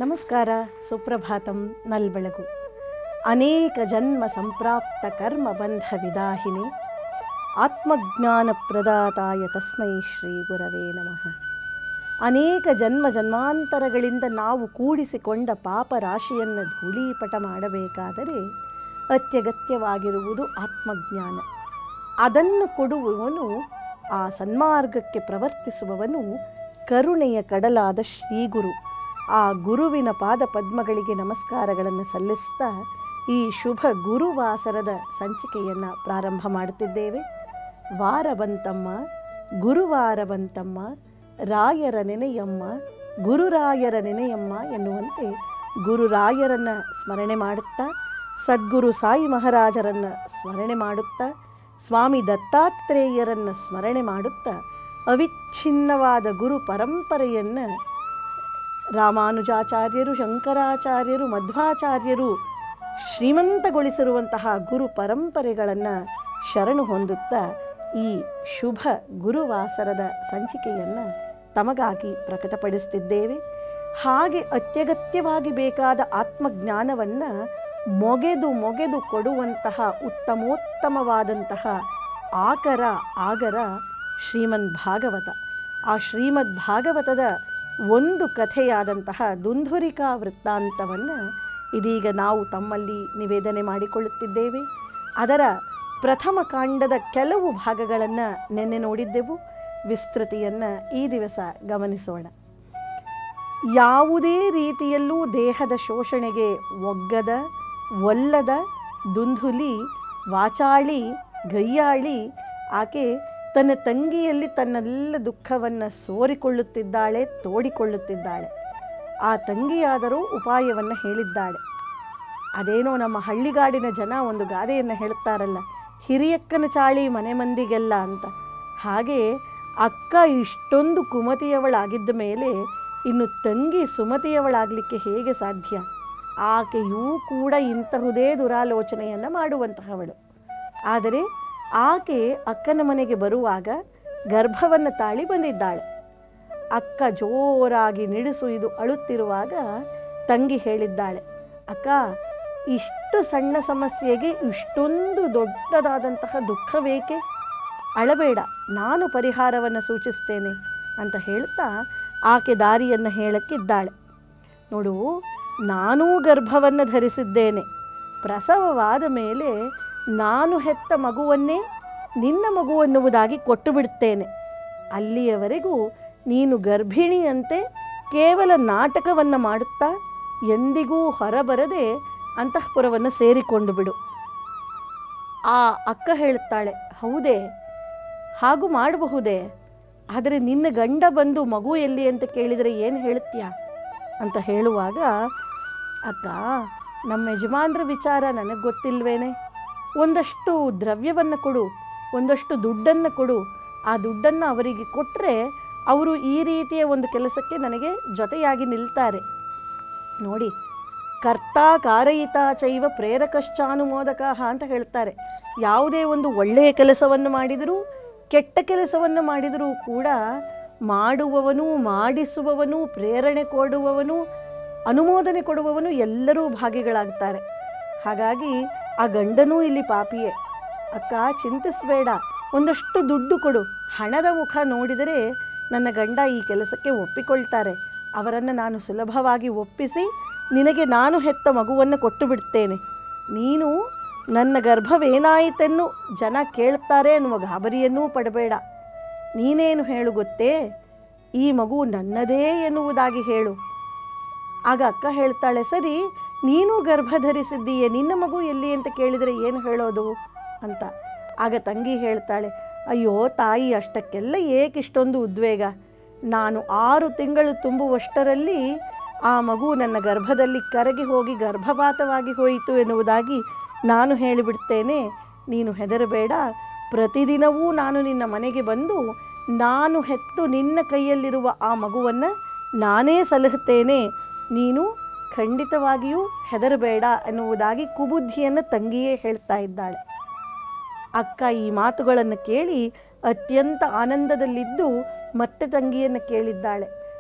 ನಮಸ್ಕಾರ ಸುಪ್ರಭಾತಂ ನಲ್ಬೆಳಗು ಅನೇಕ ಜನ್ಮ ಸಂಪ್ರಾಪ್ತ ಕರ್ಮ ಬಂಧ ವಿದಾಹಿನಿ ಆತ್ಮಜ್ಞಾನ ಪ್ರದಾತಾಯ ತಸ್ಮೈ ಶ್ರೀ ಗುರವೇ ನಮಃ ಅನೇಕ ಜನ್ಮ ಜನ್ಮಾಂತರಗಳಿಂದ ನಾವು ಕೂಡಿಸಿಕೊಂಡ ಪಾಪ ರಾಶಿಯನ್ನು ಧೂಳೀಪಟ ಮಾಡಬೇಕಾದರೆ ಅತ್ಯಗತ್ಯವಾಗಿರುವುದು ಆತ್ಮಜ್ಞಾನ ಅದನ್ನು ಕೊಡುವವನು ಆ ಸನ್ಮಾರ್ಗಕ್ಕೆ ಪ್ರವರ್ತಿಸುವವನು ಕರುಣೆಯ ಕಡಲಾದ ಶ್ರೀಗುರು ಆ ಗುರುವಿನ ಪಾದ ಪದ್ಮಗಳಿಗೆ ನಮಸ್ಕಾರಗಳನ್ನು ಸಲ್ಲಿಸ್ತಾ ಈ ಶುಭ ಗುರುವಾಸರದ ಸಂಚಿಕೆಯನ್ನು ಪ್ರಾರಂಭ ಮಾಡುತ್ತಿದ್ದೇವೆ ವಾರ ಬಂತಮ್ಮ ಗುರುವಾರ ಬಂತಮ್ಮ ರಾಯರ ನೆನೆಯಮ್ಮ ಗುರುರಾಯರ ನೆನೆಯಮ್ಮ ಎನ್ನುವಂತೆ ಗುರುರಾಯರನ್ನು ಸ್ಮರಣೆ ಮಾಡುತ್ತಾ ಸದ್ಗುರು ಸಾಯಿ ಮಹಾರಾಜರನ್ನು ಸ್ಮರಣೆ ಮಾಡುತ್ತಾ ಸ್ವಾಮಿ ದತ್ತಾತ್ರೇಯರನ್ನು ಸ್ಮರಣೆ ಮಾಡುತ್ತಾ ಅವಿಚ್ಛಿನ್ನವಾದ ಗುರು ಪರಂಪರೆಯನ್ನು ರಾಮಾನುಜಾಚಾರ್ಯರು ಶಂಕರಾಚಾರ್ಯರು ಮಧ್ವಾಚಾರ್ಯರು ಶ್ರೀಮಂತಗೊಳಿಸಿರುವಂತಹ ಗುರು ಪರಂಪರೆಗಳನ್ನು ಶರಣು ಹೊಂದುತ್ತಾ ಈ ಶುಭ ಗುರುವಾಸರದ ಸಂಚಿಕೆಯನ್ನು ತಮಗಾಗಿ ಪ್ರಕಟಪಡಿಸ್ತಿದ್ದೇವೆ ಹಾಗೆ ಅತ್ಯಗತ್ಯವಾಗಿ ಬೇಕಾದ ಆತ್ಮಜ್ಞಾನವನ್ನು ಮೊಗೆದು ಮೊಗೆದು ಕೊಡುವಂತಹ ಉತ್ತಮೋತ್ತಮವಾದಂತಹ ಆಕರ ಆಗರ ಶ್ರೀಮದ್ ಭಾಗವತ ಆ ಶ್ರೀಮದ್ ಭಾಗವತದ ಒಂದು ಕಥೆಯಾದಂತಹ ದುಂಧುರಿಕಾ ವೃತ್ತಾಂತವನ್ನು ಇದೀಗ ನಾವು ತಮ್ಮಲ್ಲಿ ನಿವೇದನೆ ಮಾಡಿಕೊಳ್ಳುತ್ತಿದ್ದೇವೆ ಅದರ ಪ್ರಥಮ ಕಾಂಡದ ಕೆಲವು ಭಾಗಗಳನ್ನು ನಿನ್ನೆ ನೋಡಿದ್ದೆವು ವಿಸ್ತೃತಿಯನ್ನು ಈ ದಿವಸ ಗಮನಿಸೋಣ ಯಾವುದೇ ರೀತಿಯಲ್ಲೂ ದೇಹದ ಶೋಷಣೆಗೆ ಒಗ್ಗದ ಒಲ್ಲದ ದುಂಧುಲಿ ವಾಚಾಳಿ ಗಯ್ಯಾಳಿ ಆಕೆ ತನ್ನ ತಂಗಿಯಲ್ಲಿ ತನ್ನೆಲ್ಲ ದುಃಖವನ್ನು ಸೋರಿಕೊಳ್ಳುತ್ತಿದ್ದಾಳೆ ತೋಡಿಕೊಳ್ಳುತ್ತಿದ್ದಾಳೆ ಆ ತಂಗಿಯಾದರೂ ಉಪಾಯವನ್ನು ಹೇಳಿದ್ದಾಳೆ ಅದೇನೋ ನಮ್ಮ ಹಳ್ಳಿಗಾಡಿನ ಜನ ಒಂದು ಗಾದೆಯನ್ನು ಹೇಳ್ತಾರಲ್ಲ ಹಿರಿಯಕ್ಕನ ಚಾಳಿ ಮನೆ ಮಂದಿಗೆಲ್ಲ ಅಂತ ಹಾಗೆ ಅಕ್ಕ ಇಷ್ಟೊಂದು ಕುಮತಿಯವಳಾಗಿದ್ದ ಮೇಲೆ ಇನ್ನು ತಂಗಿ ಸುಮತಿಯವಳಾಗಲಿಕ್ಕೆ ಹೇಗೆ ಸಾಧ್ಯ ಆಕೆಯೂ ಕೂಡ ಇಂತಹುದೇ ದುರಾಲೋಚನೆಯನ್ನು ಮಾಡುವಂತಹವಳು ಆದರೆ ಆಕೆ ಅಕ್ಕನ ಮನೆಗೆ ಬರುವಾಗ ಗರ್ಭವನ್ನು ತಾಳಿ ಬಂದಿದ್ದಾಳೆ ಅಕ್ಕ ಜೋರಾಗಿ ನಿಡಿಸು ಇದು ಅಳುತ್ತಿರುವಾಗ ತಂಗಿ ಹೇಳಿದ್ದಾಳೆ ಅಕ್ಕ ಇಷ್ಟು ಸಣ್ಣ ಸಮಸ್ಯೆಗೆ ಇಷ್ಟೊಂದು ದೊಡ್ಡದಾದಂತಹ ದುಃಖವೇಕೆ ಅಳಬೇಡ ನಾನು ಪರಿಹಾರವನ್ನು ಸೂಚಿಸ್ತೇನೆ ಅಂತ ಹೇಳ್ತಾ ಆಕೆ ದಾರಿಯನ್ನು ಹೇಳಕ್ಕಿದ್ದಾಳೆ ನೋಡು ನಾನೂ ಗರ್ಭವನ್ನು ಧರಿಸಿದ್ದೇನೆ ಪ್ರಸವವಾದ ಮೇಲೆ ನಾನು ಹೆತ್ತ ಮಗುವನ್ನೇ ನಿನ್ನ ಮಗು ಅನ್ನುವುದಾಗಿ ಕೊಟ್ಟು ಬಿಡ್ತೇನೆ ಅಲ್ಲಿಯವರೆಗೂ ನೀನು ಗರ್ಭಿಣಿಯಂತೆ ಕೇವಲ ನಾಟಕವನ್ನು ಮಾಡುತ್ತಾ ಎಂದಿಗೂ ಹೊರಬರದೆ ಅಂತಃಪುರವನ್ನು ಸೇರಿಕೊಂಡು ಬಿಡು ಆ ಅಕ್ಕ ಹೇಳುತ್ತಾಳೆ ಹೌದೇ ಹಾಗೂ ಮಾಡಬಹುದೇ ಆದರೆ ನಿನ್ನ ಗಂಡ ಬಂದು ಮಗು ಎಲ್ಲಿ ಅಂತ ಕೇಳಿದರೆ ಏನು ಹೇಳ್ತೀಯ ಅಂತ ಹೇಳುವಾಗ ಅಕ್ಕ ನಮ್ಮ ಯಜಮಾನ್ರ ವಿಚಾರ ನನಗೆ ಗೊತ್ತಿಲ್ವೇನೆ ಒಂದಷ್ಟು ದ್ರವ್ಯವನ್ನು ಕೊಡು ಒಂದಷ್ಟು ದುಡ್ಡನ್ನು ಕೊಡು ಆ ದುಡ್ಡನ್ನು ಅವರಿಗೆ ಕೊಟ್ಟರೆ ಅವರು ಈ ರೀತಿಯ ಒಂದು ಕೆಲಸಕ್ಕೆ ನನಗೆ ಜೊತೆಯಾಗಿ ನಿಲ್ತಾರೆ ನೋಡಿ ಕರ್ತ ಕಾರಯಿತ ಚೈವ ಪ್ರೇರಕಶ್ಚಾನುಮೋದಕ ಅಂತ ಹೇಳ್ತಾರೆ ಯಾವುದೇ ಒಂದು ಒಳ್ಳೆಯ ಕೆಲಸವನ್ನು ಮಾಡಿದರೂ ಕೆಟ್ಟ ಕೆಲಸವನ್ನು ಮಾಡಿದರೂ ಕೂಡ ಮಾಡುವವನು ಮಾಡಿಸುವವನು ಪ್ರೇರಣೆ ಕೊಡುವವನು ಅನುಮೋದನೆ ಕೊಡುವವನು ಎಲ್ಲರೂ ಭಾಗಿಗಳಾಗ್ತಾರೆ ಹಾಗಾಗಿ ಆ ಗಂಡನೂ ಇಲ್ಲಿ ಪಾಪಿಯೇ ಅಕ್ಕ ಚಿಂತಿಸಬೇಡ ಒಂದಷ್ಟು ದುಡ್ಡು ಕೊಡು ಹಣದ ಮುಖ ನೋಡಿದರೆ ನನ್ನ ಗಂಡ ಈ ಕೆಲಸಕ್ಕೆ ಒಪ್ಪಿಕೊಳ್ತಾರೆ ಅವರನ್ನು ನಾನು ಸುಲಭವಾಗಿ ಒಪ್ಪಿಸಿ ನಿನಗೆ ನಾನು ಹೆತ್ತ ಮಗುವನ್ನು ಕೊಟ್ಟು ಬಿಡ್ತೇನೆ ನೀನು ನನ್ನ ಗರ್ಭವೇನಾಯಿತೆನ್ನು ಜನ ಕೇಳ್ತಾರೆ ಅನ್ನುವ ಗಾಬರಿಯನ್ನೂ ಪಡಬೇಡ ನೀನೇನು ಹೇಳು ಗೊತ್ತೇ ಈ ಮಗು ನನ್ನದೇ ಎನ್ನುವುದಾಗಿ ಹೇಳು ಆಗ ಅಕ್ಕ ಹೇಳ್ತಾಳೆ ಸರಿ ನೀನು ಗರ್ಭ ಧರಿಸಿದ್ದೀಯೇ ನಿನ್ನ ಮಗು ಎಲ್ಲಿ ಅಂತ ಕೇಳಿದರೆ ಏನು ಹೇಳೋದು ಅಂತ ಆಗ ತಂಗಿ ಹೇಳ್ತಾಳೆ ಅಯ್ಯೋ ತಾಯಿ ಅಷ್ಟಕ್ಕೆಲ್ಲ ಏಕಿಷ್ಟೊಂದು ಉದ್ವೇಗ ನಾನು ಆರು ತಿಂಗಳು ತುಂಬುವಷ್ಟರಲ್ಲಿ ಆ ಮಗು ನನ್ನ ಗರ್ಭದಲ್ಲಿ ಕರಗಿ ಹೋಗಿ ಗರ್ಭಪಾತವಾಗಿ ಹೋಯಿತು ಎನ್ನುವುದಾಗಿ ನಾನು ಹೇಳಿಬಿಡ್ತೇನೆ ನೀನು ಹೆದರಬೇಡ ಪ್ರತಿದಿನವೂ ನಾನು ನಿನ್ನ ಮನೆಗೆ ಬಂದು ನಾನು ಹೆತ್ತು ನಿನ್ನ ಕೈಯಲ್ಲಿರುವ ಆ ಮಗುವನ್ನು ನಾನೇ ಸಲಹುತ್ತೇನೆ ನೀನು ಖಂಡಿತವಾಗಿಯೂ ಹೆದರಬೇಡ ಎನ್ನುವುದಾಗಿ ಕುಬುದ್ಧಿಯನ್ನು ತಂಗಿಯೇ ಹೇಳ್ತಾ ಇದ್ದಾಳೆ ಅಕ್ಕ ಈ ಮಾತುಗಳನ್ನು ಕೇಳಿ ಅತ್ಯಂತ ಆನಂದದಲ್ಲಿದ್ದು ಮತ್ತೆ ತಂಗಿಯನ್ನು ಕೇಳಿದ್ದಾಳೆ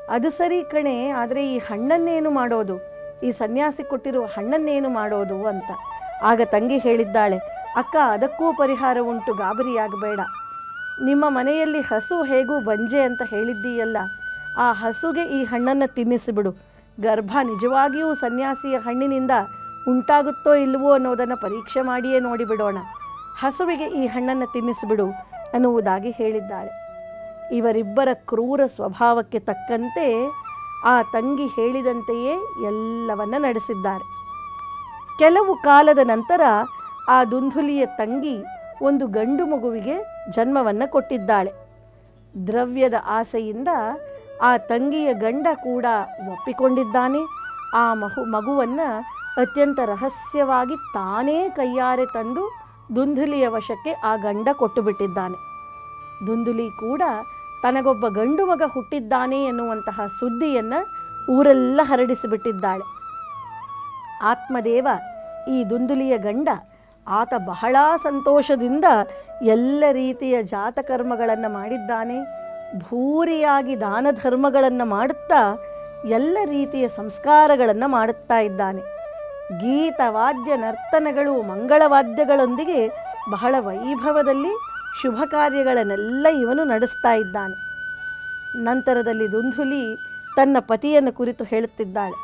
ಅದು ಸರಿ ಕಣೆ ಆದರೆ ಈ ಹಣ್ಣನ್ನೇನು ಮಾಡೋದು ಈ ಸನ್ಯಾಸಿ ಕೊಟ್ಟಿರುವ ಹಣ್ಣನ್ನೇನು ಮಾಡೋದು ಅಂತ ಆಗ ತಂಗಿ ಹೇಳಿದ್ದಾಳೆ ಅಕ್ಕ ಅದಕ್ಕೂ ಪರಿಹಾರ ಉಂಟು ಗಾಬರಿಯಾಗಬೇಡ ನಿಮ್ಮ ಮನೆಯಲ್ಲಿ ಹಸು ಹೇಗೂ ಬಂಜೆ ಅಂತ ಹೇಳಿದ್ದೀಯಲ್ಲ ಆ ಹಸುಗೆ ಈ ಹಣ್ಣನ್ನು ತಿನ್ನಿಸಿಬಿಡು ಗರ್ಭ ನಿಜವಾಗಿಯೂ ಸನ್ಯಾಸಿಯ ಹಣ್ಣಿನಿಂದ ಉಂಟಾಗುತ್ತೋ ಇಲ್ಲವೋ ಅನ್ನೋದನ್ನು ಪರೀಕ್ಷೆ ಮಾಡಿಯೇ ನೋಡಿಬಿಡೋಣ ಹಸುವಿಗೆ ಈ ಹಣ್ಣನ್ನು ತಿನ್ನಿಸಿಬಿಡು ಅನ್ನುವುದಾಗಿ ಹೇಳಿದ್ದಾಳೆ ಇವರಿಬ್ಬರ ಕ್ರೂರ ಸ್ವಭಾವಕ್ಕೆ ತಕ್ಕಂತೆ ಆ ತಂಗಿ ಹೇಳಿದಂತೆಯೇ ಎಲ್ಲವನ್ನ ನಡೆಸಿದ್ದಾರೆ ಕೆಲವು ಕಾಲದ ನಂತರ ಆ ದುಂದುಲಿಯ ತಂಗಿ ಒಂದು ಗಂಡು ಮಗುವಿಗೆ ಜನ್ಮವನ್ನು ಕೊಟ್ಟಿದ್ದಾಳೆ ದ್ರವ್ಯದ ಆಸೆಯಿಂದ ಆ ತಂಗಿಯ ಗಂಡ ಕೂಡ ಒಪ್ಪಿಕೊಂಡಿದ್ದಾನೆ ಆ ಮಹು ಮಗುವನ್ನು ಅತ್ಯಂತ ರಹಸ್ಯವಾಗಿ ತಾನೇ ಕೈಯಾರೆ ತಂದು ದುಂದುಲಿಯ ವಶಕ್ಕೆ ಆ ಗಂಡ ಕೊಟ್ಟು ಬಿಟ್ಟಿದ್ದಾನೆ ದುಂದುಲಿ ಕೂಡ ತನಗೊಬ್ಬ ಗಂಡು ಮಗ ಹುಟ್ಟಿದ್ದಾನೆ ಎನ್ನುವಂತಹ ಸುದ್ದಿಯನ್ನು ಊರೆಲ್ಲ ಹರಡಿಸಿಬಿಟ್ಟಿದ್ದಾಳೆ ಆತ್ಮದೇವ ಈ ದುಂದುಲಿಯ ಗಂಡ ಆತ ಬಹಳ ಸಂತೋಷದಿಂದ ಎಲ್ಲ ರೀತಿಯ ಜಾತಕರ್ಮಗಳನ್ನು ಮಾಡಿದ್ದಾನೆ ಭೂರಿಯಾಗಿ ದಾನ ಧರ್ಮಗಳನ್ನು ಮಾಡುತ್ತಾ ಎಲ್ಲ ರೀತಿಯ ಸಂಸ್ಕಾರಗಳನ್ನು ಮಾಡುತ್ತಾ ಇದ್ದಾನೆ ಗೀತ ವಾದ್ಯ ನರ್ತನಗಳು ಮಂಗಳವಾದ್ಯಗಳೊಂದಿಗೆ ಬಹಳ ವೈಭವದಲ್ಲಿ ಶುಭ ಕಾರ್ಯಗಳನ್ನೆಲ್ಲ ಇವನು ನಡೆಸ್ತಾ ಇದ್ದಾನೆ ನಂತರದಲ್ಲಿ ದುಂದುಲಿ ತನ್ನ ಪತಿಯನ್ನು ಕುರಿತು ಹೇಳುತ್ತಿದ್ದಾಳೆ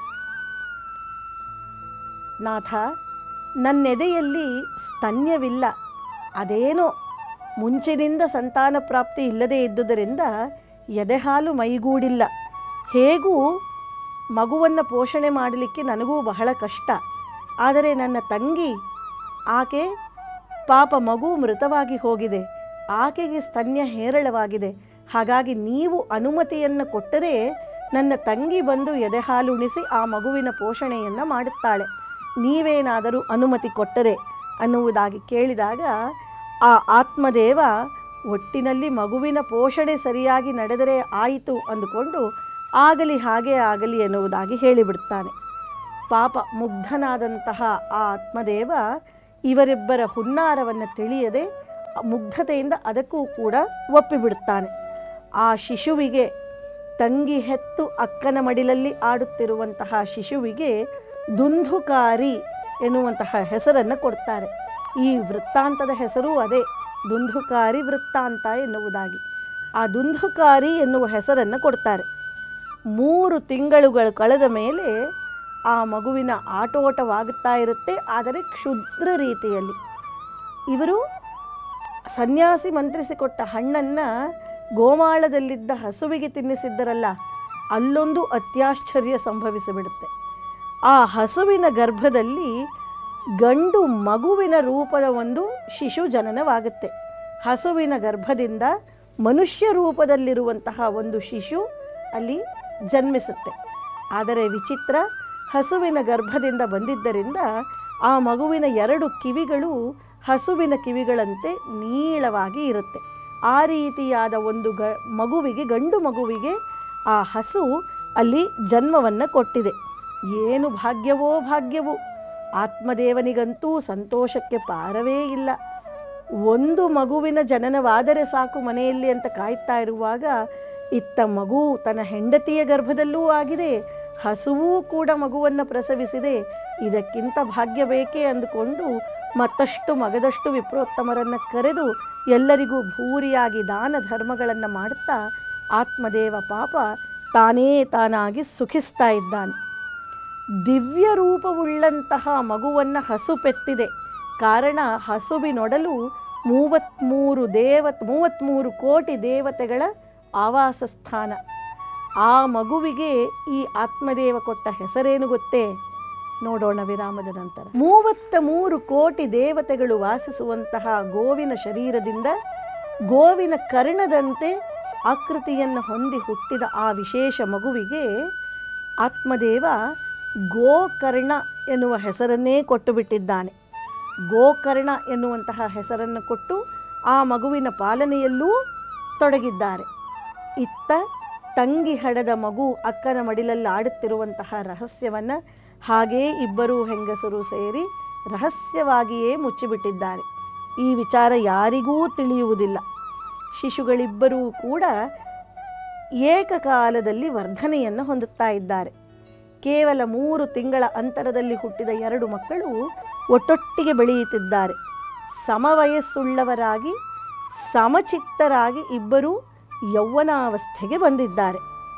ನಾಥ ನನ್ನೆದೆಯಲ್ಲಿ ಸ್ತನ್ಯವಿಲ್ಲ ಅದೇನೋ ಮುಂಚಿನಿಂದ ಸಂತಾನ ಪ್ರಾಪ್ತಿ ಇಲ್ಲದೇ ಇದ್ದುದರಿಂದ ಎದೆಹಾಲು ಮೈಗೂಡಿಲ್ಲ ಹೇಗೂ ಮಗುವನ್ನು ಪೋಷಣೆ ಮಾಡಲಿಕ್ಕೆ ನನಗೂ ಬಹಳ ಕಷ್ಟ ಆದರೆ ನನ್ನ ತಂಗಿ ಆಕೆ ಪಾಪ ಮಗು ಮೃತವಾಗಿ ಹೋಗಿದೆ ಆಕೆಗೆ ಸ್ತನ್ಯ ಹೇರಳವಾಗಿದೆ ಹಾಗಾಗಿ ನೀವು ಅನುಮತಿಯನ್ನು ಕೊಟ್ಟರೆ ನನ್ನ ತಂಗಿ ಬಂದು ಎದೆಹಾಲುಣಿಸಿ ಆ ಮಗುವಿನ ಪೋಷಣೆಯನ್ನು ಮಾಡುತ್ತಾಳೆ ನೀವೇನಾದರೂ ಅನುಮತಿ ಕೊಟ್ಟರೆ ಅನ್ನುವುದಾಗಿ ಕೇಳಿದಾಗ ಆ ಆತ್ಮದೇವ ಒಟ್ಟಿನಲ್ಲಿ ಮಗುವಿನ ಪೋಷಣೆ ಸರಿಯಾಗಿ ನಡೆದರೆ ಆಯಿತು ಅಂದುಕೊಂಡು ಆಗಲಿ ಹಾಗೆ ಆಗಲಿ ಎನ್ನುವುದಾಗಿ ಹೇಳಿಬಿಡ್ತಾನೆ ಪಾಪ ಮುಗ್ಧನಾದಂತಹ ಆ ಆತ್ಮದೇವ ಇವರಿಬ್ಬರ ಹುನ್ನಾರವನ್ನು ತಿಳಿಯದೆ ಮುಗ್ಧತೆಯಿಂದ ಅದಕ್ಕೂ ಕೂಡ ಒಪ್ಪಿಬಿಡುತ್ತಾನೆ ಆ ಶಿಶುವಿಗೆ ತಂಗಿ ಹೆತ್ತು ಅಕ್ಕನ ಮಡಿಲಲ್ಲಿ ಆಡುತ್ತಿರುವಂತಹ ಶಿಶುವಿಗೆ ದುಂದುಕಾರಿ ಎನ್ನುವಂತಹ ಹೆಸರನ್ನು ಕೊಡ್ತಾರೆ ಈ ವೃತ್ತಾಂತದ ಹೆಸರು ಅದೇ ದುಂದುಕಾರಿ ವೃತ್ತಾಂತ ಎನ್ನುವುದಾಗಿ ಆ ದುಂದುಕಾರಿ ಎನ್ನುವ ಹೆಸರನ್ನು ಕೊಡ್ತಾರೆ ಮೂರು ತಿಂಗಳುಗಳು ಕಳೆದ ಮೇಲೆ ಆ ಮಗುವಿನ ಆಟೋಟವಾಗುತ್ತಾ ಇರುತ್ತೆ ಆದರೆ ಕ್ಷುದ್ರ ರೀತಿಯಲ್ಲಿ ಇವರು ಸನ್ಯಾಸಿ ಮಂತ್ರಿಸಿಕೊಟ್ಟ ಹಣ್ಣನ್ನು ಗೋಮಾಳದಲ್ಲಿದ್ದ ಹಸುವಿಗೆ ತಿನ್ನಿಸಿದ್ದರಲ್ಲ ಅಲ್ಲೊಂದು ಅತ್ಯಾಶ್ಚರ್ಯ ಸಂಭವಿಸಿಬಿಡುತ್ತೆ ಆ ಹಸುವಿನ ಗರ್ಭದಲ್ಲಿ ಗಂಡು ಮಗುವಿನ ರೂಪದ ಒಂದು ಶಿಶು ಜನನವಾಗುತ್ತೆ ಹಸುವಿನ ಗರ್ಭದಿಂದ ಮನುಷ್ಯ ರೂಪದಲ್ಲಿರುವಂತಹ ಒಂದು ಶಿಶು ಅಲ್ಲಿ ಜನ್ಮಿಸುತ್ತೆ ಆದರೆ ವಿಚಿತ್ರ ಹಸುವಿನ ಗರ್ಭದಿಂದ ಬಂದಿದ್ದರಿಂದ ಆ ಮಗುವಿನ ಎರಡು ಕಿವಿಗಳು ಹಸುವಿನ ಕಿವಿಗಳಂತೆ ನೀಳವಾಗಿ ಇರುತ್ತೆ ಆ ರೀತಿಯಾದ ಒಂದು ಗ ಮಗುವಿಗೆ ಗಂಡು ಮಗುವಿಗೆ ಆ ಹಸು ಅಲ್ಲಿ ಜನ್ಮವನ್ನು ಕೊಟ್ಟಿದೆ ಏನು ಭಾಗ್ಯವೋ ಭಾಗ್ಯವು ಆತ್ಮದೇವನಿಗಂತೂ ಸಂತೋಷಕ್ಕೆ ಪಾರವೇ ಇಲ್ಲ ಒಂದು ಮಗುವಿನ ಜನನವಾದರೆ ಸಾಕು ಮನೆಯಲ್ಲಿ ಅಂತ ಕಾಯ್ತಾ ಇರುವಾಗ ಇತ್ತ ಮಗು ತನ್ನ ಹೆಂಡತಿಯ ಗರ್ಭದಲ್ಲೂ ಆಗಿದೆ ಹಸುವೂ ಕೂಡ ಮಗುವನ್ನು ಪ್ರಸವಿಸಿದೆ ಇದಕ್ಕಿಂತ ಭಾಗ್ಯ ಬೇಕೇ ಅಂದುಕೊಂಡು ಮತ್ತಷ್ಟು ಮಗದಷ್ಟು ವಿಪ್ರೋತ್ತಮರನ್ನು ಕರೆದು ಎಲ್ಲರಿಗೂ ಭೂರಿಯಾಗಿ ದಾನ ಧರ್ಮಗಳನ್ನು ಮಾಡುತ್ತಾ ಆತ್ಮದೇವ ಪಾಪ ತಾನೇ ತಾನಾಗಿ ಸುಖಿಸ್ತಾ ಇದ್ದಾನೆ ದಿವ್ಯ ರೂಪವುಳ್ಳಂತಹ ಮಗುವನ್ನು ಹಸು ಪೆತ್ತಿದೆ ಕಾರಣ ಹಸುವಿನೊಡಲು ಮೂವತ್ತ್ಮೂರು ದೇವ ಮೂವತ್ತ್ಮೂರು ಕೋಟಿ ದೇವತೆಗಳ ಆವಾಸ ಸ್ಥಾನ ಆ ಮಗುವಿಗೆ ಈ ಆತ್ಮದೇವ ಕೊಟ್ಟ ಹೆಸರೇನು ಗೊತ್ತೇ ನೋಡೋಣ ವಿರಾಮದ ನಂತರ ಮೂವತ್ತ ಮೂರು ಕೋಟಿ ದೇವತೆಗಳು ವಾಸಿಸುವಂತಹ ಗೋವಿನ ಶರೀರದಿಂದ ಗೋವಿನ ಕರ್ಣದಂತೆ ಆಕೃತಿಯನ್ನು ಹೊಂದಿ ಹುಟ್ಟಿದ ಆ ವಿಶೇಷ ಮಗುವಿಗೆ ಆತ್ಮದೇವ ಗೋಕರ್ಣ ಎನ್ನುವ ಹೆಸರನ್ನೇ ಕೊಟ್ಟು ಬಿಟ್ಟಿದ್ದಾನೆ ಗೋಕರ್ಣ ಎನ್ನುವಂತಹ ಹೆಸರನ್ನು ಕೊಟ್ಟು ಆ ಮಗುವಿನ ಪಾಲನೆಯಲ್ಲೂ ತೊಡಗಿದ್ದಾರೆ ಇತ್ತ ತಂಗಿ ಹಡೆದ ಮಗು ಅಕ್ಕನ ಮಡಿಲಲ್ಲಿ ಆಡುತ್ತಿರುವಂತಹ ರಹಸ್ಯವನ್ನು ಹಾಗೇ ಇಬ್ಬರೂ ಹೆಂಗಸರು ಸೇರಿ ರಹಸ್ಯವಾಗಿಯೇ ಮುಚ್ಚಿಬಿಟ್ಟಿದ್ದಾರೆ ಈ ವಿಚಾರ ಯಾರಿಗೂ ತಿಳಿಯುವುದಿಲ್ಲ ಶಿಶುಗಳಿಬ್ಬರೂ ಕೂಡ ಏಕಕಾಲದಲ್ಲಿ ವರ್ಧನೆಯನ್ನು ಹೊಂದುತ್ತಾ ಇದ್ದಾರೆ ಕೇವಲ ಮೂರು ತಿಂಗಳ ಅಂತರದಲ್ಲಿ ಹುಟ್ಟಿದ ಎರಡು ಮಕ್ಕಳು ಒಟ್ಟೊಟ್ಟಿಗೆ ಬೆಳೆಯುತ್ತಿದ್ದಾರೆ ಸಮವಯಸ್ಸುಳ್ಳವರಾಗಿ ಸಮಚಿತ್ತರಾಗಿ ಇಬ್ಬರೂ ಯೌವನಾವಸ್ಥೆಗೆ ಬಂದಿದ್ದಾರೆ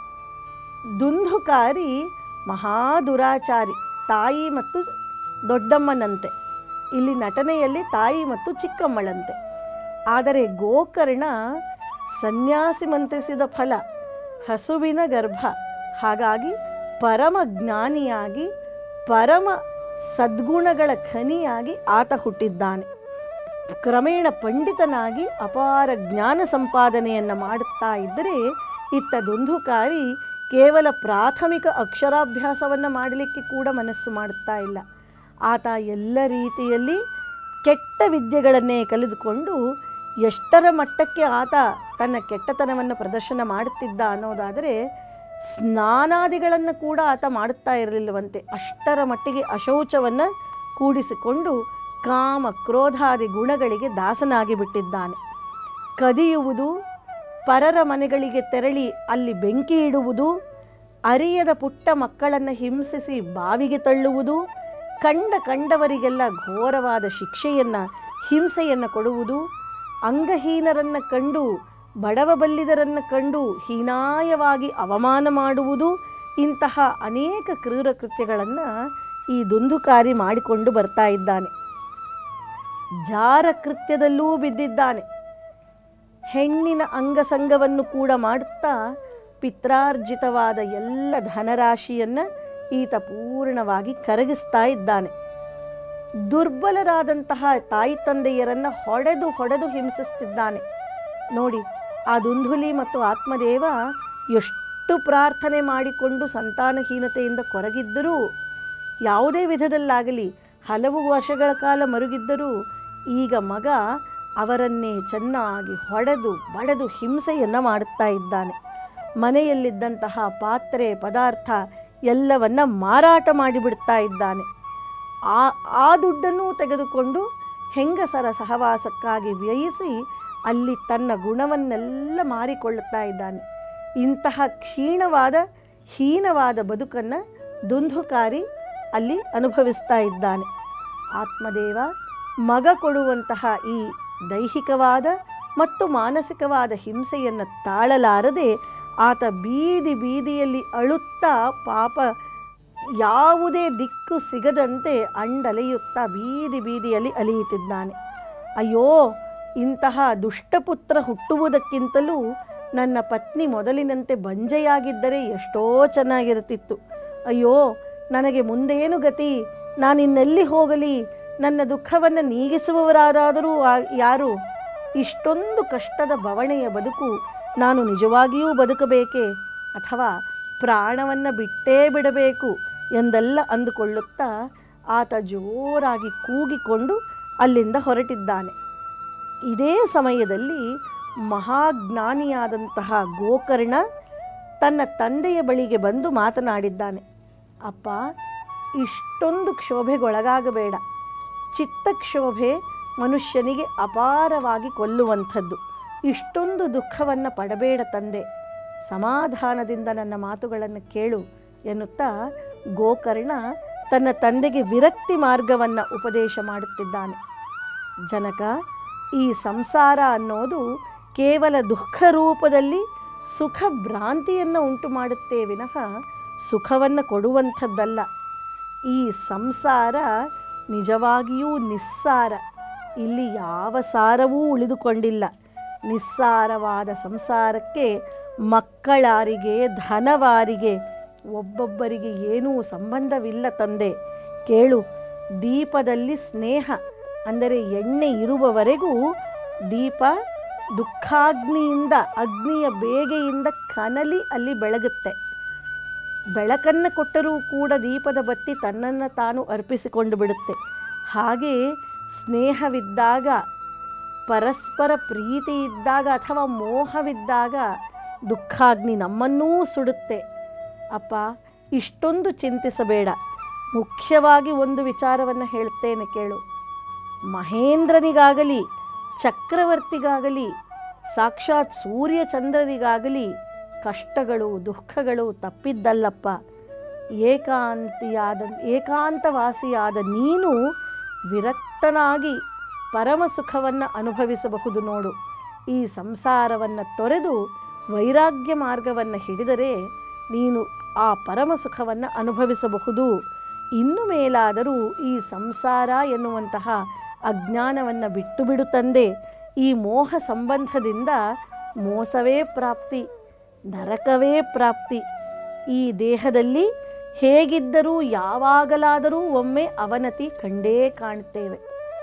ದುಂದುಕಾರಿ ಮಹಾದುರಾಚಾರಿ ತಾಯಿ ಮತ್ತು ದೊಡ್ಡಮ್ಮನಂತೆ ಇಲ್ಲಿ ನಟನೆಯಲ್ಲಿ ತಾಯಿ ಮತ್ತು ಚಿಕ್ಕಮ್ಮಳಂತೆ ಆದರೆ ಗೋಕರ್ಣ ಸನ್ಯಾಸಿ ಮಂತ್ರಿಸಿದ ಫಲ ಹಸುವಿನ ಗರ್ಭ ಹಾಗಾಗಿ ಪರಮ ಜ್ಞಾನಿಯಾಗಿ ಪರಮ ಸದ್ಗುಣಗಳ ಖನಿಯಾಗಿ ಆತ ಹುಟ್ಟಿದ್ದಾನೆ ಕ್ರಮೇಣ ಪಂಡಿತನಾಗಿ ಅಪಾರ ಜ್ಞಾನ ಸಂಪಾದನೆಯನ್ನು ಮಾಡುತ್ತಾ ಇದ್ದರೆ ಇತ್ತ ದುಂದುಕಾರಿ ಕೇವಲ ಪ್ರಾಥಮಿಕ ಅಕ್ಷರಾಭ್ಯಾಸವನ್ನು ಮಾಡಲಿಕ್ಕೆ ಕೂಡ ಮನಸ್ಸು ಮಾಡುತ್ತಾ ಇಲ್ಲ ಆತ ಎಲ್ಲ ರೀತಿಯಲ್ಲಿ ಕೆಟ್ಟ ವಿದ್ಯೆಗಳನ್ನೇ ಕಲಿದುಕೊಂಡು ಎಷ್ಟರ ಮಟ್ಟಕ್ಕೆ ಆತ ತನ್ನ ಕೆಟ್ಟತನವನ್ನು ಪ್ರದರ್ಶನ ಮಾಡುತ್ತಿದ್ದ ಅನ್ನೋದಾದರೆ ಸ್ನಾನಾದಿಗಳನ್ನು ಕೂಡ ಆತ ಮಾಡುತ್ತಾ ಇರಲಿಲ್ಲವಂತೆ ಅಷ್ಟರ ಮಟ್ಟಿಗೆ ಅಶೌಚವನ್ನು ಕೂಡಿಸಿಕೊಂಡು ಕಾಮ ಕ್ರೋಧಾದಿ ಗುಣಗಳಿಗೆ ದಾಸನಾಗಿ ಬಿಟ್ಟಿದ್ದಾನೆ ಕದಿಯುವುದು ಪರರ ಮನೆಗಳಿಗೆ ತೆರಳಿ ಅಲ್ಲಿ ಬೆಂಕಿ ಇಡುವುದು ಅರಿಯದ ಪುಟ್ಟ ಮಕ್ಕಳನ್ನು ಹಿಂಸಿಸಿ ಬಾವಿಗೆ ತಳ್ಳುವುದು ಕಂಡ ಕಂಡವರಿಗೆಲ್ಲ ಘೋರವಾದ ಶಿಕ್ಷೆಯನ್ನು ಹಿಂಸೆಯನ್ನು ಕೊಡುವುದು ಅಂಗಹೀನರನ್ನು ಕಂಡು ಬಡವ ಬಲ್ಲಿದರನ್ನು ಕಂಡು ಹೀನಾಯವಾಗಿ ಅವಮಾನ ಮಾಡುವುದು ಇಂತಹ ಅನೇಕ ಕ್ರೂರ ಕೃತ್ಯಗಳನ್ನು ಈ ದುಂದುಕಾರಿ ಮಾಡಿಕೊಂಡು ಬರ್ತಾ ಇದ್ದಾನೆ ಜಾರ ಕೃತ್ಯದಲ್ಲೂ ಬಿದ್ದಿದ್ದಾನೆ ಹೆಣ್ಣಿನ ಅಂಗಸಂಗವನ್ನು ಕೂಡ ಮಾಡುತ್ತಾ ಪಿತ್ರಾರ್ಜಿತವಾದ ಎಲ್ಲ ಧನರಾಶಿಯನ್ನು ಈತ ಪೂರ್ಣವಾಗಿ ಕರಗಿಸ್ತಾ ಇದ್ದಾನೆ ದುರ್ಬಲರಾದಂತಹ ತಾಯಿ ತಂದೆಯರನ್ನು ಹೊಡೆದು ಹೊಡೆದು ಹಿಂಸಿಸ್ತಿದ್ದಾನೆ ನೋಡಿ ಆ ದುಂದುಲಿ ಮತ್ತು ಆತ್ಮದೇವ ಎಷ್ಟು ಪ್ರಾರ್ಥನೆ ಮಾಡಿಕೊಂಡು ಸಂತಾನಹೀನತೆಯಿಂದ ಕೊರಗಿದ್ದರೂ ಯಾವುದೇ ವಿಧದಲ್ಲಾಗಲಿ ಹಲವು ವರ್ಷಗಳ ಕಾಲ ಮರುಗಿದ್ದರೂ ಈಗ ಮಗ ಅವರನ್ನೇ ಚೆನ್ನಾಗಿ ಹೊಡೆದು ಬಡೆದು ಹಿಂಸೆಯನ್ನು ಮಾಡುತ್ತಾ ಇದ್ದಾನೆ ಮನೆಯಲ್ಲಿದ್ದಂತಹ ಪಾತ್ರೆ ಪದಾರ್ಥ ಎಲ್ಲವನ್ನ ಮಾರಾಟ ಮಾಡಿಬಿಡ್ತಾ ಇದ್ದಾನೆ ಆ ಆ ದುಡ್ಡನ್ನು ತೆಗೆದುಕೊಂಡು ಹೆಂಗಸರ ಸಹವಾಸಕ್ಕಾಗಿ ವ್ಯಯಿಸಿ ಅಲ್ಲಿ ತನ್ನ ಗುಣವನ್ನೆಲ್ಲ ಮಾರಿಕೊಳ್ಳುತ್ತಾ ಇದ್ದಾನೆ ಇಂತಹ ಕ್ಷೀಣವಾದ ಹೀನವಾದ ಬದುಕನ್ನು ದುಂದುಕಾರಿ ಅಲ್ಲಿ ಅನುಭವಿಸ್ತಾ ಇದ್ದಾನೆ ಆತ್ಮದೇವ ಮಗ ಕೊಡುವಂತಹ ಈ ದೈಹಿಕವಾದ ಮತ್ತು ಮಾನಸಿಕವಾದ ಹಿಂಸೆಯನ್ನು ತಾಳಲಾರದೆ ಆತ ಬೀದಿ ಬೀದಿಯಲ್ಲಿ ಅಳುತ್ತಾ ಪಾಪ ಯಾವುದೇ ದಿಕ್ಕು ಸಿಗದಂತೆ ಅಂಡಲೆಯುತ್ತಾ ಬೀದಿ ಬೀದಿಯಲ್ಲಿ ಅಲಿಯುತ್ತಿದ್ದಾನೆ ಅಯ್ಯೋ ಇಂತಹ ದುಷ್ಟಪುತ್ರ ಹುಟ್ಟುವುದಕ್ಕಿಂತಲೂ ನನ್ನ ಪತ್ನಿ ಮೊದಲಿನಂತೆ ಬಂಜೆಯಾಗಿದ್ದರೆ ಎಷ್ಟೋ ಚೆನ್ನಾಗಿರುತ್ತಿತ್ತು ಅಯ್ಯೋ ನನಗೆ ಮುಂದೇನು ಗತಿ ನಾನಿನ್ನೆಲ್ಲಿ ಹೋಗಲಿ ನನ್ನ ದುಃಖವನ್ನು ನೀಗಿಸುವವರಾದರೂ ಆ- ಯಾರು ಇಷ್ಟೊಂದು ಕಷ್ಟದ ಬವಣೆಯ ಬದುಕು ನಾನು ನಿಜವಾಗಿಯೂ ಬದುಕಬೇಕೇ ಅಥವಾ ಪ್ರಾಣವನ್ನು ಬಿಟ್ಟೇ ಬಿಡಬೇಕು ಎಂದೆಲ್ಲ ಅಂದುಕೊಳ್ಳುತ್ತಾ ಆತ ಜೋರಾಗಿ ಕೂಗಿಕೊಂಡು ಅಲ್ಲಿಂದ ಹೊರಟಿದ್ದಾನೆ ಇದೇ ಸಮಯದಲ್ಲಿ ಮಹಾಜ್ಞಾನಿಯಾದಂತಹ ಗೋಕರ್ಣ ತನ್ನ ತಂದೆಯ ಬಳಿಗೆ ಬಂದು ಮಾತನಾಡಿದ್ದಾನೆ ಅಪ್ಪ ಇಷ್ಟೊಂದು ಕ್ಷೋಭೆಗೊಳಗಾಗಬೇಡ ಚಿತ್ತಕ್ಷೋಭೆ ಮನುಷ್ಯನಿಗೆ ಅಪಾರವಾಗಿ ಕೊಲ್ಲುವಂಥದ್ದು ಇಷ್ಟೊಂದು ದುಃಖವನ್ನು ಪಡಬೇಡ ತಂದೆ ಸಮಾಧಾನದಿಂದ ನನ್ನ ಮಾತುಗಳನ್ನು ಕೇಳು ಎನ್ನುತ್ತಾ ಗೋಕರ್ಣ ತನ್ನ ತಂದೆಗೆ ವಿರಕ್ತಿ ಮಾರ್ಗವನ್ನು ಉಪದೇಶ ಮಾಡುತ್ತಿದ್ದಾನೆ ಜನಕ ಈ ಸಂಸಾರ ಅನ್ನೋದು ಕೇವಲ ದುಃಖ ರೂಪದಲ್ಲಿ ಸುಖ ಭ್ರಾಂತಿಯನ್ನು ಉಂಟು ಮಾಡುತ್ತೇ ವಿನಃ ಸುಖವನ್ನು ಕೊಡುವಂಥದ್ದಲ್ಲ ಈ ಸಂಸಾರ ನಿಜವಾಗಿಯೂ ನಿಸ್ಸಾರ ಇಲ್ಲಿ ಯಾವ ಸಾರವೂ ಉಳಿದುಕೊಂಡಿಲ್ಲ ನಿಸ್ಸಾರವಾದ ಸಂಸಾರಕ್ಕೆ ಮಕ್ಕಳಾರಿಗೆ ಧನವಾರಿಗೆ ಒಬ್ಬೊಬ್ಬರಿಗೆ ಏನೂ ಸಂಬಂಧವಿಲ್ಲ ತಂದೆ ಕೇಳು ದೀಪದಲ್ಲಿ ಸ್ನೇಹ ಅಂದರೆ ಎಣ್ಣೆ ಇರುವವರೆಗೂ ದೀಪ ದುಃಖಾಗ್ನಿಯಿಂದ ಅಗ್ನಿಯ ಬೇಗೆಯಿಂದ ಕನಲಿ ಅಲ್ಲಿ ಬೆಳಗುತ್ತೆ ಬೆಳಕನ್ನು ಕೊಟ್ಟರೂ ಕೂಡ ದೀಪದ ಬತ್ತಿ ತನ್ನನ್ನು ತಾನು ಅರ್ಪಿಸಿಕೊಂಡು ಬಿಡುತ್ತೆ ಹಾಗೆ ಸ್ನೇಹವಿದ್ದಾಗ ಪರಸ್ಪರ ಪ್ರೀತಿ ಇದ್ದಾಗ ಅಥವಾ ಮೋಹವಿದ್ದಾಗ ದುಃಖಾಗ್ನಿ ನಮ್ಮನ್ನೂ ಸುಡುತ್ತೆ ಅಪ್ಪ ಇಷ್ಟೊಂದು ಚಿಂತಿಸಬೇಡ ಮುಖ್ಯವಾಗಿ ಒಂದು ವಿಚಾರವನ್ನು ಹೇಳ್ತೇನೆ ಕೇಳು ಮಹೇಂದ್ರನಿಗಾಗಲಿ ಚಕ್ರವರ್ತಿಗಾಗಲಿ ಸಾಕ್ಷಾತ್ ಸೂರ್ಯಚಂದ್ರನಿಗಾಗಲಿ ಕಷ್ಟಗಳು ದುಃಖಗಳು ತಪ್ಪಿದ್ದಲ್ಲಪ್ಪ ಏಕಾಂತಿಯಾದ ಏಕಾಂತವಾಸಿಯಾದ ನೀನು ವಿರಕ್ತನಾಗಿ ಪರಮ ಸುಖವನ್ನು ಅನುಭವಿಸಬಹುದು ನೋಡು ಈ ಸಂಸಾರವನ್ನು ತೊರೆದು ವೈರಾಗ್ಯ ಮಾರ್ಗವನ್ನು ಹಿಡಿದರೆ ನೀನು ಆ ಪರಮ ಸುಖವನ್ನು ಅನುಭವಿಸಬಹುದು ಇನ್ನು ಮೇಲಾದರೂ ಈ ಸಂಸಾರ ಎನ್ನುವಂತಹ ಅಜ್ಞಾನವನ್ನು ಬಿಟ್ಟು ಬಿಡು ತಂದೆ ಈ ಮೋಹ ಸಂಬಂಧದಿಂದ ಮೋಸವೇ ಪ್ರಾಪ್ತಿ ನರಕವೇ ಪ್ರಾಪ್ತಿ ಈ ದೇಹದಲ್ಲಿ ಹೇಗಿದ್ದರೂ ಯಾವಾಗಲಾದರೂ ಒಮ್ಮೆ ಅವನತಿ ಕಂಡೇ ಕಾಣುತ್ತೇವೆ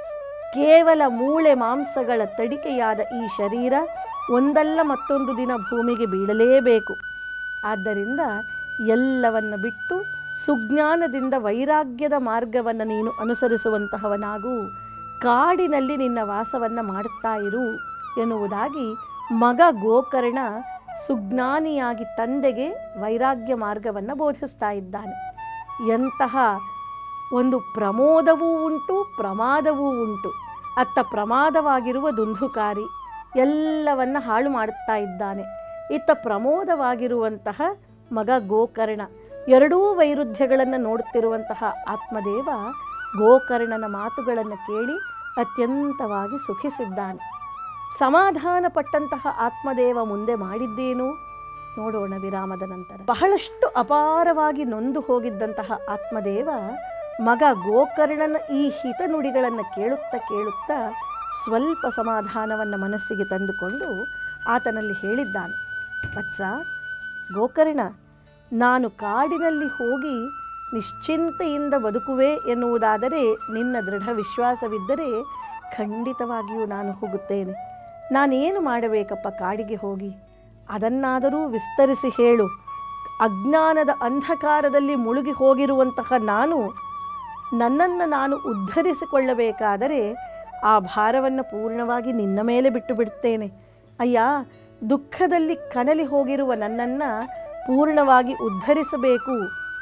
ಕೇವಲ ಮೂಳೆ ಮಾಂಸಗಳ ತಡಿಕೆಯಾದ ಈ ಶರೀರ ಒಂದಲ್ಲ ಮತ್ತೊಂದು ದಿನ ಭೂಮಿಗೆ ಬೀಳಲೇಬೇಕು ಆದ್ದರಿಂದ ಎಲ್ಲವನ್ನು ಬಿಟ್ಟು ಸುಜ್ಞಾನದಿಂದ ವೈರಾಗ್ಯದ ಮಾರ್ಗವನ್ನು ನೀನು ಅನುಸರಿಸುವಂತಹವನಾಗು ಕಾಡಿನಲ್ಲಿ ನಿನ್ನ ವಾಸವನ್ನು ಮಾಡುತ್ತಾ ಇರು ಎನ್ನುವುದಾಗಿ ಮಗ ಗೋಕರ್ಣ ಸುಜ್ಞಾನಿಯಾಗಿ ತಂದೆಗೆ ವೈರಾಗ್ಯ ಮಾರ್ಗವನ್ನು ಬೋಧಿಸ್ತಾ ಇದ್ದಾನೆ ಎಂತಹ ಒಂದು ಪ್ರಮೋದವೂ ಉಂಟು ಪ್ರಮಾದವೂ ಉಂಟು ಅತ್ತ ಪ್ರಮಾದವಾಗಿರುವ ದುಂದುಕಾರಿ ಎಲ್ಲವನ್ನ ಹಾಳು ಮಾಡುತ್ತಾ ಇದ್ದಾನೆ ಇತ್ತ ಪ್ರಮೋದವಾಗಿರುವಂತಹ ಮಗ ಗೋಕರ್ಣ ಎರಡೂ ವೈರುಧ್ಯಗಳನ್ನು ನೋಡುತ್ತಿರುವಂತಹ ಆತ್ಮದೇವ ಗೋಕರ್ಣನ ಮಾತುಗಳನ್ನು ಕೇಳಿ ಅತ್ಯಂತವಾಗಿ ಸುಖಿಸಿದ್ದಾನೆ ಸಮಾಧಾನ ಪಟ್ಟಂತಹ ಆತ್ಮದೇವ ಮುಂದೆ ಮಾಡಿದ್ದೇನು ನೋಡೋಣ ವಿರಾಮದ ನಂತರ ಬಹಳಷ್ಟು ಅಪಾರವಾಗಿ ನೊಂದು ಹೋಗಿದ್ದಂತಹ ಆತ್ಮದೇವ ಮಗ ಗೋಕರ್ಣನ ಈ ಹಿತನುಡಿಗಳನ್ನು ಕೇಳುತ್ತಾ ಕೇಳುತ್ತಾ ಸ್ವಲ್ಪ ಸಮಾಧಾನವನ್ನು ಮನಸ್ಸಿಗೆ ತಂದುಕೊಂಡು ಆತನಲ್ಲಿ ಹೇಳಿದ್ದಾನೆ ವತ್ಸ ಗೋಕರ್ಣ ನಾನು ಕಾಡಿನಲ್ಲಿ ಹೋಗಿ ನಿಶ್ಚಿಂತೆಯಿಂದ ಬದುಕುವೆ ಎನ್ನುವುದಾದರೆ ನಿನ್ನ ದೃಢ ವಿಶ್ವಾಸವಿದ್ದರೆ ಖಂಡಿತವಾಗಿಯೂ ನಾನು ಹೋಗುತ್ತೇನೆ ನಾನೇನು ಮಾಡಬೇಕಪ್ಪ ಕಾಡಿಗೆ ಹೋಗಿ ಅದನ್ನಾದರೂ ವಿಸ್ತರಿಸಿ ಹೇಳು ಅಜ್ಞಾನದ ಅಂಧಕಾರದಲ್ಲಿ ಮುಳುಗಿ ಹೋಗಿರುವಂತಹ ನಾನು ನನ್ನನ್ನು ನಾನು ಉದ್ಧರಿಸಿಕೊಳ್ಳಬೇಕಾದರೆ ಆ ಭಾರವನ್ನು ಪೂರ್ಣವಾಗಿ ನಿನ್ನ ಮೇಲೆ ಬಿಟ್ಟು ಬಿಡುತ್ತೇನೆ ಅಯ್ಯ ದುಃಖದಲ್ಲಿ ಕನಲಿ ಹೋಗಿರುವ ನನ್ನನ್ನು ಪೂರ್ಣವಾಗಿ ಉದ್ಧರಿಸಬೇಕು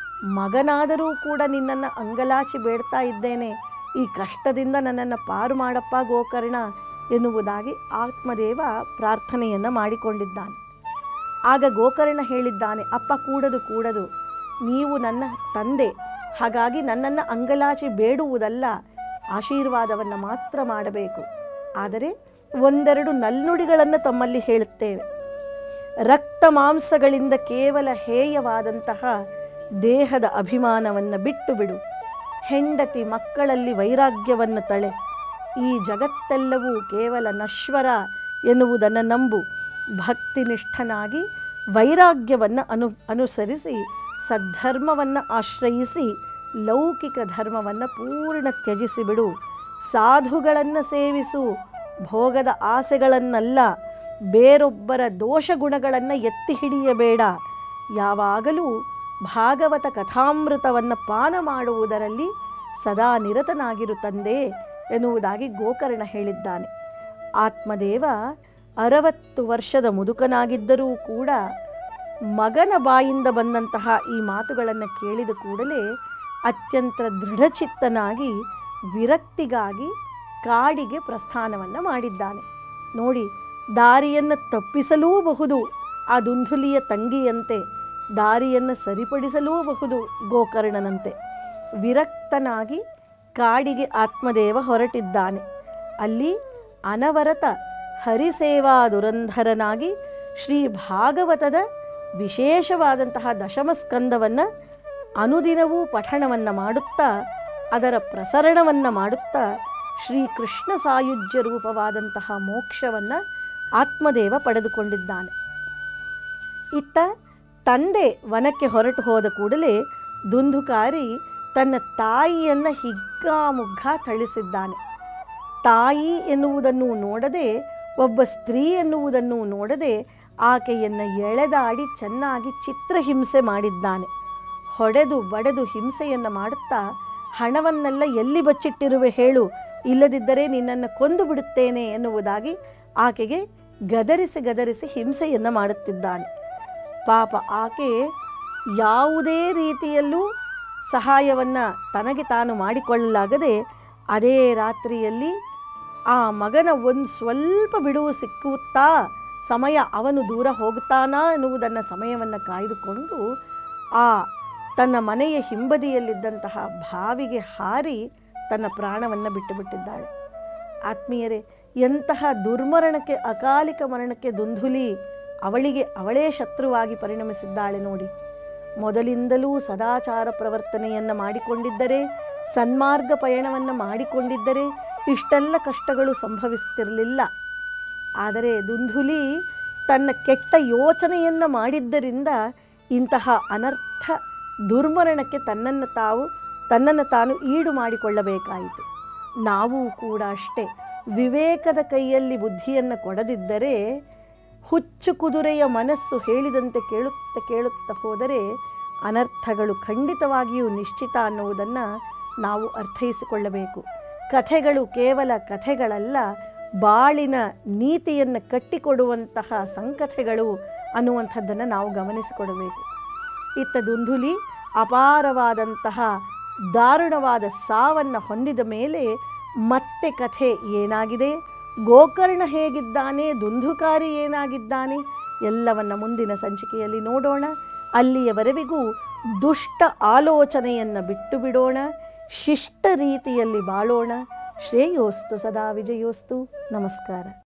ಮಗನಾದರೂ ಕೂಡ ನಿನ್ನನ್ನು ಅಂಗಲಾಚಿ ಬೇಡ್ತಾ ಇದ್ದೇನೆ ಈ ಕಷ್ಟದಿಂದ ನನ್ನನ್ನು ಪಾರು ಮಾಡಪ್ಪ ಗೋಕರ್ಣ ಎನ್ನುವುದಾಗಿ ಆತ್ಮದೇವ ಪ್ರಾರ್ಥನೆಯನ್ನು ಮಾಡಿಕೊಂಡಿದ್ದಾನೆ ಆಗ ಗೋಕರ್ಣ ಹೇಳಿದ್ದಾನೆ ಅಪ್ಪ ಕೂಡದು ಕೂಡದು ನೀವು ನನ್ನ ತಂದೆ ಹಾಗಾಗಿ ನನ್ನನ್ನು ಅಂಗಲಾಚಿ ಬೇಡುವುದಲ್ಲ ಆಶೀರ್ವಾದವನ್ನು ಮಾತ್ರ ಮಾಡಬೇಕು ಆದರೆ ಒಂದೆರಡು ನಲ್ನುಡಿಗಳನ್ನು ತಮ್ಮಲ್ಲಿ ಹೇಳುತ್ತೇವೆ ರಕ್ತ ಮಾಂಸಗಳಿಂದ ಕೇವಲ ಹೇಯವಾದಂತಹ ದೇಹದ ಅಭಿಮಾನವನ್ನು ಬಿಟ್ಟು ಬಿಡು ಹೆಂಡತಿ ಮಕ್ಕಳಲ್ಲಿ ವೈರಾಗ್ಯವನ್ನು ತಳೆ ಈ ಜಗತ್ತೆಲ್ಲವೂ ಕೇವಲ ನಶ್ವರ ಎನ್ನುವುದನ್ನು ನಂಬು ಭಕ್ತಿನಿಷ್ಠನಾಗಿ ವೈರಾಗ್ಯವನ್ನು ಅನು ಅನುಸರಿಸಿ ಸದ್ಧರ್ಮವನ್ನು ಆಶ್ರಯಿಸಿ ಲೌಕಿಕ ಧರ್ಮವನ್ನು ಪೂರ್ಣ ತ್ಯಜಿಸಿಬಿಡು ಸಾಧುಗಳನ್ನು ಸೇವಿಸು ಭೋಗದ ಆಸೆಗಳನ್ನಲ್ಲ ಬೇರೊಬ್ಬರ ದೋಷ ಗುಣಗಳನ್ನು ಎತ್ತಿ ಹಿಡಿಯಬೇಡ ಯಾವಾಗಲೂ ಭಾಗವತ ಕಥಾಮೃತವನ್ನು ಪಾನ ಮಾಡುವುದರಲ್ಲಿ ಸದಾ ನಿರತನಾಗಿರು ತಂದೆ ಎನ್ನುವುದಾಗಿ ಗೋಕರ್ಣ ಹೇಳಿದ್ದಾನೆ ಆತ್ಮದೇವ ಅರವತ್ತು ವರ್ಷದ ಮುದುಕನಾಗಿದ್ದರೂ ಕೂಡ ಮಗನ ಬಾಯಿಂದ ಬಂದಂತಹ ಈ ಮಾತುಗಳನ್ನು ಕೇಳಿದ ಕೂಡಲೇ ಅತ್ಯಂತ ದೃಢಚಿತ್ತನಾಗಿ ವಿರಕ್ತಿಗಾಗಿ ಕಾಡಿಗೆ ಪ್ರಸ್ಥಾನವನ್ನು ಮಾಡಿದ್ದಾನೆ ನೋಡಿ ದಾರಿಯನ್ನು ತಪ್ಪಿಸಲೂಬಹುದು ಆ ದುಂದುಲಿಯ ತಂಗಿಯಂತೆ ದಾರಿಯನ್ನು ಸರಿಪಡಿಸಲೂಬಹುದು ಗೋಕರ್ಣನಂತೆ ವಿರಕ್ತನಾಗಿ ಕಾಡಿಗೆ ಆತ್ಮದೇವ ಹೊರಟಿದ್ದಾನೆ ಅಲ್ಲಿ ಅನವರತ ಹರಿಸೇವಾ ದುರಂಧರನಾಗಿ ಶ್ರೀ ಭಾಗವತದ ವಿಶೇಷವಾದಂತಹ ದಶಮಸ್ಕಂದವನ್ನು ಅನುದಿನವೂ ಪಠಣವನ್ನು ಮಾಡುತ್ತಾ ಅದರ ಪ್ರಸರಣವನ್ನು ಮಾಡುತ್ತಾ ಶ್ರೀಕೃಷ್ಣ ಸಾಯುಜ್ಯ ರೂಪವಾದಂತಹ ಮೋಕ್ಷವನ್ನು ಆತ್ಮದೇವ ಪಡೆದುಕೊಂಡಿದ್ದಾನೆ ಇತ್ತ ತಂದೆ ವನಕ್ಕೆ ಹೊರಟು ಹೋದ ಕೂಡಲೇ ದುಂದುಕಾರಿ ತನ್ನ ತಾಯಿಯನ್ನು ಹಿಗ್ಗಾಮುಗ್ಗಾ ಥಳಿಸಿದ್ದಾನೆ ತಾಯಿ ಎನ್ನುವುದನ್ನು ನೋಡದೆ ಒಬ್ಬ ಸ್ತ್ರೀ ಎನ್ನುವುದನ್ನು ನೋಡದೆ ಆಕೆಯನ್ನು ಎಳೆದಾಡಿ ಚೆನ್ನಾಗಿ ಚಿತ್ರಹಿಂಸೆ ಮಾಡಿದ್ದಾನೆ ಹೊಡೆದು ಬಡೆದು ಹಿಂಸೆಯನ್ನು ಮಾಡುತ್ತಾ ಹಣವನ್ನೆಲ್ಲ ಎಲ್ಲಿ ಬಚ್ಚಿಟ್ಟಿರುವೆ ಹೇಳು ಇಲ್ಲದಿದ್ದರೆ ನಿನ್ನನ್ನು ಕೊಂದು ಬಿಡುತ್ತೇನೆ ಎನ್ನುವುದಾಗಿ ಆಕೆಗೆ ಗದರಿಸಿ ಗದರಿಸಿ ಹಿಂಸೆಯನ್ನು ಮಾಡುತ್ತಿದ್ದಾನೆ ಪಾಪ ಆಕೆ ಯಾವುದೇ ರೀತಿಯಲ್ಲೂ ಸಹಾಯವನ್ನು ತನಗೆ ತಾನು ಮಾಡಿಕೊಳ್ಳಲಾಗದೆ ಅದೇ ರಾತ್ರಿಯಲ್ಲಿ ಆ ಮಗನ ಒಂದು ಸ್ವಲ್ಪ ಬಿಡುವು ಸಿಕ್ಕುತ್ತಾ ಸಮಯ ಅವನು ದೂರ ಹೋಗ್ತಾನಾ ಎನ್ನುವುದನ್ನು ಸಮಯವನ್ನು ಕಾಯ್ದುಕೊಂಡು ಆ ತನ್ನ ಮನೆಯ ಹಿಂಬದಿಯಲ್ಲಿದ್ದಂತಹ ಬಾವಿಗೆ ಹಾರಿ ತನ್ನ ಪ್ರಾಣವನ್ನು ಬಿಟ್ಟು ಬಿಟ್ಟಿದ್ದಾಳೆ ಆತ್ಮೀಯರೇ ಎಂತಹ ದುರ್ಮರಣಕ್ಕೆ ಅಕಾಲಿಕ ಮರಣಕ್ಕೆ ದುಂದುಲಿ ಅವಳಿಗೆ ಅವಳೇ ಶತ್ರುವಾಗಿ ಪರಿಣಮಿಸಿದ್ದಾಳೆ ನೋಡಿ ಮೊದಲಿಂದಲೂ ಸದಾಚಾರ ಪ್ರವರ್ತನೆಯನ್ನು ಮಾಡಿಕೊಂಡಿದ್ದರೆ ಸನ್ಮಾರ್ಗ ಪಯಣವನ್ನು ಮಾಡಿಕೊಂಡಿದ್ದರೆ ಇಷ್ಟೆಲ್ಲ ಕಷ್ಟಗಳು ಸಂಭವಿಸ್ತಿರಲಿಲ್ಲ ಆದರೆ ದುಂದುಲಿ ತನ್ನ ಕೆಟ್ಟ ಯೋಚನೆಯನ್ನು ಮಾಡಿದ್ದರಿಂದ ಇಂತಹ ಅನರ್ಥ ದುರ್ಮರಣಕ್ಕೆ ತನ್ನನ್ನು ತಾವು ತನ್ನನ್ನು ತಾನು ಈಡು ಮಾಡಿಕೊಳ್ಳಬೇಕಾಯಿತು ನಾವು ಕೂಡ ಅಷ್ಟೇ ವಿವೇಕದ ಕೈಯಲ್ಲಿ ಬುದ್ಧಿಯನ್ನು ಕೊಡದಿದ್ದರೆ ಹುಚ್ಚು ಕುದುರೆಯ ಮನಸ್ಸು ಹೇಳಿದಂತೆ ಕೇಳುತ್ತಾ ಕೇಳುತ್ತಾ ಹೋದರೆ ಅನರ್ಥಗಳು ಖಂಡಿತವಾಗಿಯೂ ನಿಶ್ಚಿತ ಅನ್ನುವುದನ್ನು ನಾವು ಅರ್ಥೈಸಿಕೊಳ್ಳಬೇಕು ಕಥೆಗಳು ಕೇವಲ ಕಥೆಗಳಲ್ಲ ಬಾಳಿನ ನೀತಿಯನ್ನು ಕಟ್ಟಿಕೊಡುವಂತಹ ಸಂಕಥೆಗಳು ಅನ್ನುವಂಥದ್ದನ್ನು ನಾವು ಗಮನಿಸಿಕೊಡಬೇಕು ಇತ್ತ ದುಂದುಲಿ ಅಪಾರವಾದಂತಹ ದಾರುಣವಾದ ಸಾವನ್ನು ಹೊಂದಿದ ಮೇಲೆ ಮತ್ತೆ ಕಥೆ ಏನಾಗಿದೆ ಗೋಕರ್ಣ ಹೇಗಿದ್ದಾನೆ ದುಂದುಕಾರಿ ಏನಾಗಿದ್ದಾನೆ ಎಲ್ಲವನ್ನ ಮುಂದಿನ ಸಂಚಿಕೆಯಲ್ಲಿ ನೋಡೋಣ ಅಲ್ಲಿಯವರೆವಿಗೂ ದುಷ್ಟ ಆಲೋಚನೆಯನ್ನು ಬಿಟ್ಟು ಬಿಡೋಣ ಶಿಷ್ಟ ರೀತಿಯಲ್ಲಿ ಬಾಳೋಣ ಶ್ರೇಯೋಸ್ತು ಸದಾ ವಿಜಯೋಸ್ತು ನಮಸ್ಕಾರ